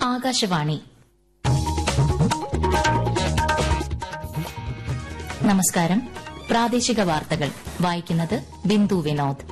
ആകാശവാണി നമസ്കാരം പ്രാദേശിക വാർത്തകൾ വായിക്കുന്നത് ബിന്ദു വിനോദ്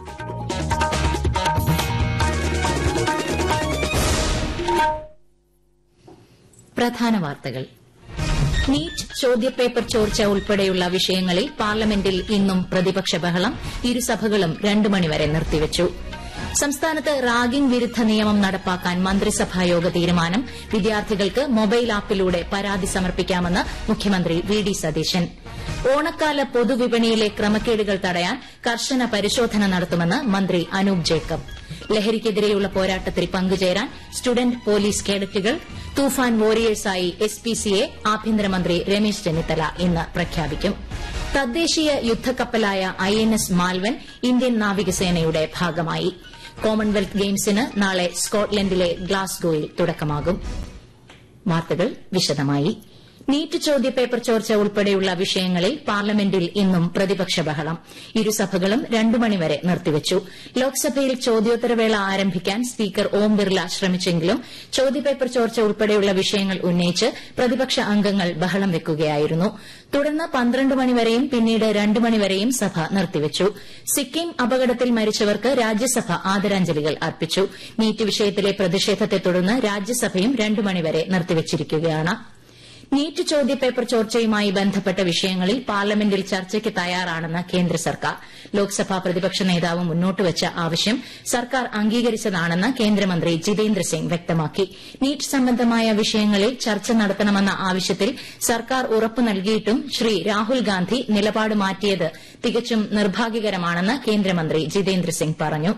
പ്രധാന വാർത്തകൾ നീറ്റ് ചോദ്യപേപ്പർ ചോർച്ച ഉൾപ്പെടെയുള്ള വിഷയങ്ങളിൽ പാർലമെന്റിൽ ഇന്നും പ്രതിപക്ഷ ബഹളം ഇരുസഭകളും രണ്ട് മണിവരെ നിർത്തിവച്ചു സംസ്ഥാനത്ത് റാഗിംഗ് വിരുദ്ധ നിയമം നടപ്പാക്കാൻ മന്ത്രിസഭായോഗ തീരുമാനം വിദ്യാർത്ഥികൾക്ക് മൊബൈൽ ആപ്പിലൂടെ പരാതി സമർപ്പിക്കാമെന്ന് മുഖ്യമന്ത്രി വി ഡി സതീശൻ ഓണക്കാല പൊതുവിപണിയിലെ ക്രമക്കേടുകൾ തടയാൻ കർശന പരിശോധന നടത്തുമെന്ന് മന്ത്രി അനൂപ് ജേക്കബ് ലഹരിക്കെതിരെയുള്ള പോരാട്ടത്തിൽ പങ്കുചേരാൻ സ്റ്റുഡന്റ് പോലീസ് കേഡറ്റുകൾ തൂഫാൻ വോറിയേഴ്സായി എസ് പി സിയെ ആഭ്യന്തരമന്ത്രി രമേശ് ചെന്നിത്തല ഇന്ന് പ്രഖ്യാപിക്കും തദ്ദേശീയ യുദ്ധക്കപ്പലായ I N S Malvan Indian നാവികസേനയുടെ ഭാഗമായി കോമൺവെൽത്ത് ഗെയിംസിന് നാളെ സ്കോട്ട്ലൻഡിലെ ഗ്ലാസ്ഗോയിൽ തുടക്കമാകും വാർത്തകൾ വിശദമായി നീറ്റ് ചോദ്യപേപ്പർ ചോർച്ച ഉൾപ്പെടെയുള്ള വിഷയങ്ങളിൽ പാർലമെന്റിൽ ഇന്നും പ്രതിപക്ഷ ബഹളം ഇരുസഭകളും രണ്ടു മണിവരെ നിർത്തിവച്ചു ലോക്സഭയിൽ ചോദ്യോത്തരവേള ആരംഭിക്കാൻ സ്പീക്കർ ഓം ബിർല ശ്രമിച്ചെങ്കിലും ചോദ്യപേപ്പർ ചോർച്ച ഉൾപ്പെടെയുള്ള വിഷയങ്ങൾ ഉന്നയിച്ച് പ്രതിപക്ഷ അംഗങ്ങൾ ബഹളം വെക്കുകയായിരുന്നു തുടർന്ന് പന്ത്രണ്ട് മണിവരെയും പിന്നീട് രണ്ട് മണിവരെയും സഭ നിർത്തിവച്ചു സിക്കിം അപകടത്തിൽ മരിച്ചവർക്ക് രാജ്യസഭ ആദരാഞ്ജലികൾ അർപ്പിച്ചു നീറ്റ് വിഷയത്തിലെ പ്രതിഷേധത്തെ തുടർന്ന് രാജ്യസഭയും രണ്ട് മണിവരെ നിർത്തിവച്ചിരിക്കുകയാണ് നീറ്റ് ചോദ്യപേപ്പർ ചോർച്ചയുമായി ബന്ധപ്പെട്ട വിഷയങ്ങളിൽ പാർലമെന്റിൽ ചർച്ചയ്ക്ക് തയ്യാറാണെന്ന് കേന്ദ്ര സർക്കാർ ലോക്സഭാ പ്രതിപക്ഷ നേതാവ് മുന്നോട്ടുവച്ച ആവശ്യം സർക്കാർ അംഗീകരിച്ചതാണെന്ന് കേന്ദ്രമന്ത്രി ജിതേന്ദ്ര സിംഗ് വ്യക്തമാക്കി നീറ്റ് സംബന്ധമായ വിഷയങ്ങളിൽ ചർച്ച നടത്തണമെന്ന ആവശ്യത്തിൽ സർക്കാർ ഉറപ്പു നൽകിയിട്ടും ശ്രീ രാഹുൽ ഗാന്ധി നിലപാട് മാറ്റിയത് തികച്ചും നിർഭാഗ്യകരമാണെന്ന് കേന്ദ്രമന്ത്രി ജിതേന്ദ്ര സിംഗ് പറഞ്ഞു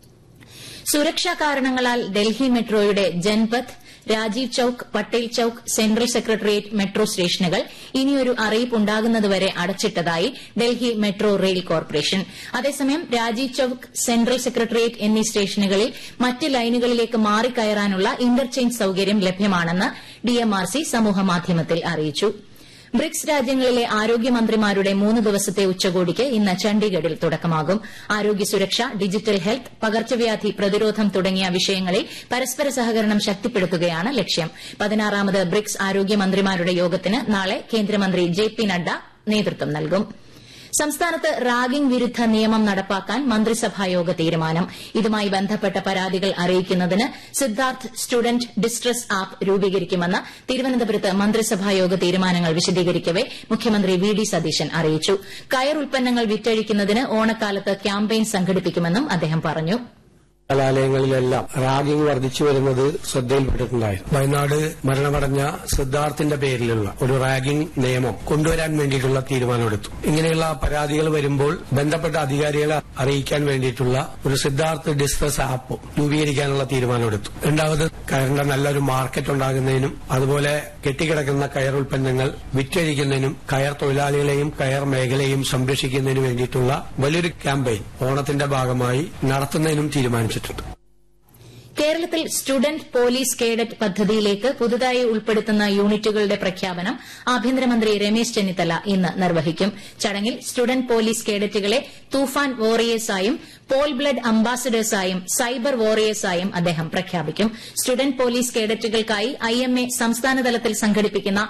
സുരക്ഷാ കാരണങ്ങളാൽ ഡൽഹി മെട്രോയുടെ Janpath Rajiv Chowk Patel Chowk central secretariat metro സ്റ്റേഷനുകൾ ഇനിയൊരു അറിയിപ്പ് ഉണ്ടാകുന്നതുവരെ അടച്ചിട്ടതായി ഡൽഹി മെട്രോ റെയിൽ കോർപ്പറേഷൻ അതേസമയം രാജീവ് ചൌക്ക് സെൻട്രൽ സെക്രട്ടേറിയറ്റ് എന്നീ സ്റ്റേഷനുകളിൽ മറ്റ് ലൈനുകളിലേക്ക് മാറിക്കയറാനുള്ള ഇന്റർചേഞ്ച് സൌകര്യം ലഭ്യമാണെന്ന് ഡിഎംആർസി സമൂഹമാധ്യമത്തിൽ അറിയിച്ചു ബ്രിക്സ് രാജ്യങ്ങളിലെ ആരോഗ്യമന്ത്രിമാരുടെ മൂന്ന് ദിവസത്തെ ഉച്ചകോടിക്ക് ഇന്ന് ചണ്ഡീഗഡിൽ തുടക്കമാകും ആരോഗ്യ സുരക്ഷ ഡിജിറ്റൽ ഹെൽത്ത് പകർച്ചവ്യാധി പ്രതിരോധം തുടങ്ങിയ വിഷയങ്ങളിൽ പരസ്പര സഹകരണം ശക്തിപ്പെടുത്തുകയാണ് ലക്ഷ്യം പതിനാറാമത് ബ്രിക്സ് ആരോഗ്യമന്ത്രിമാരുടെ യോഗത്തിന് നാളെ കേന്ദ്രമന്ത്രി ജെ പി നഡ്ഡ നേതൃത്വം നൽകും സംസ്ഥാനത്ത് റാഗിംഗ് വിരുദ്ധ നിയമം നടപ്പാക്കാൻ മന്ത്രിസഭായോഗ തീരുമാനം ഇതുമായി ബന്ധപ്പെട്ട പരാതികൾ അറിയിക്കുന്നതിന് സിദ്ധാർത്ഥ് സ്റ്റുഡന്റ് ഡിസ്ട്രസ് ആപ്പ് രൂപീകരിക്കുമെന്ന് തിരുവനന്തപുരത്ത് മന്ത്രിസഭായോഗ തീരുമാനങ്ങൾ വിശദീകരിക്കവെ മുഖ്യമന്ത്രി വി ഡി സതീശൻ അറിയിച്ചു കയർ ഉൽപ്പന്നങ്ങൾ വിറ്റഴിക്കുന്നതിന് ഓണക്കാലത്ത് ക്യാമ്പയിൻ സംഘടിപ്പിക്കുമെന്നും അദ്ദേഹം പറഞ്ഞു കലാലയങ്ങളിലെല്ലാം റാഗിംഗ് വർദ്ധിച്ചു വരുന്നത് ശ്രദ്ധയിൽപ്പെട്ടിട്ടുണ്ടായിരുന്നു വയനാട് മരണമടഞ്ഞ സിദ്ധാർത്ഥിന്റെ പേരിലുള്ള ഒരു റാഗിംഗ് നിയമം കൊണ്ടുവരാൻ വേണ്ടിയിട്ടുള്ള തീരുമാനമെടുത്തു ഇങ്ങനെയുള്ള പരാതികൾ വരുമ്പോൾ ബന്ധപ്പെട്ട അധികാരികളെ അറിയിക്കാൻ വേണ്ടിയിട്ടുള്ള ഒരു സിദ്ധാർത്ഥ് ഡിസ്ട്രസ് ആപ്പ് രൂപീകരിക്കാനുള്ള തീരുമാനമെടുത്തു രണ്ടാമത് കയറിന്റെ നല്ലൊരു മാർക്കറ്റ് ഉണ്ടാകുന്നതിനും അതുപോലെ കെട്ടിക്കിടക്കുന്ന കയർ ഉൽപ്പന്നങ്ങൾ വിറ്റഴിക്കുന്നതിനും കയർ തൊഴിലാളികളെയും കയർ മേഖലയും സംരക്ഷിക്കുന്നതിനു വേണ്ടിയിട്ടുള്ള വലിയൊരു ക്യാമ്പയിൻ ഓണത്തിന്റെ ഭാഗമായി നടത്തുന്നതിനും തീരുമാനിച്ചിട്ടുണ്ട് കേരളത്തിൽ സ്റ്റുഡന്റ് പോലീസ് കേഡറ്റ് പദ്ധതിയിലേക്ക് പുതുതായി ഉൾപ്പെടുത്തുന്ന യൂണിറ്റുകളുടെ പ്രഖ്യാപനം ആഭ്യന്തരമന്ത്രി രമേശ് ചെന്നിത്തല ഇന്ന് നിർവഹിക്കും ചടങ്ങിൽ സ്റ്റുഡന്റ് പോലീസ് കേഡറ്റുകളെ തൂഫാൻ വോറിയേഴ്സായും പോൾ ബ്ലഡ് അംബാസഡേഴ്സായും സൈബർ വോറിയേഴ്സായും അദ്ദേഹം പ്രഖ്യാപിക്കും സ്റ്റുഡന്റ് പോലീസ് കേഡറ്റുകൾക്കായി ഐഎംഎ സംസ്ഥാനതലത്തിൽ സംഘടിപ്പിക്കുന്ന